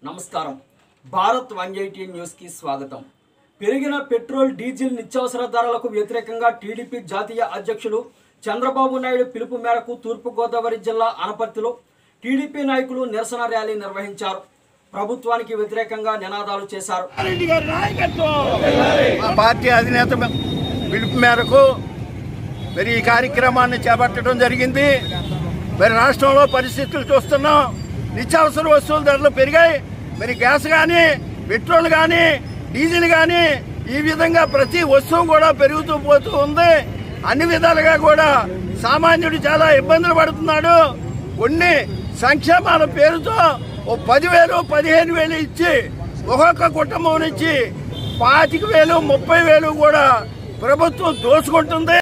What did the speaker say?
నమస్కారం Bharat one eighty న్యూస్కి స్వాగతం పెరిగిన పెట్రోల్ డీజిల్ నిత్యావసర ధరలకు వ్యతిరేకంగా టీడీపీ జాతీయ అధ్యక్షులు చంద్రబాబు నాయుడు పిలుపు మేరకు తూర్పుగోదావరి జిల్లా అనపర్తిలో టీడీపీ నాయకులు నిరసన ర్యాలీ నిర్వహించారు ప్రభుత్వానికి వ్యతిరేకంగా నినాదాలు చేశారు రెడ్డి గారి నాయకత్వం మా పార్టీ అధినేత పిలుపు మేరకు మరి ఈ కార్యక్రమాన్ని చేపట్టడం జరిగింది మరి రాష్ట్రంలో పరిస్థితులు చూస్తున్నాం నిత్యావసర వస్తువుల ధరలు పెరిగాయి మరి గ్యాస్ కానీ పెట్రోల్ కానీ డీజిల్ కానీ ఈ విధంగా ప్రతి వస్తువు కూడా పెరుగుతూ పోతూ ఉంది అన్ని విధాలుగా కూడా సామాన్యుడు చాలా ఇబ్బందులు పడుతున్నాడు కొన్ని సంక్షేమాల పేరుతో ఓ పదివేలు పదిహేను వేలు ఇచ్చి ఒక్కొక్క కుటుంబం నుంచి పాతిక వేలు ముప్పై వేలు కూడా ప్రభుత్వం దోచుకుంటుంది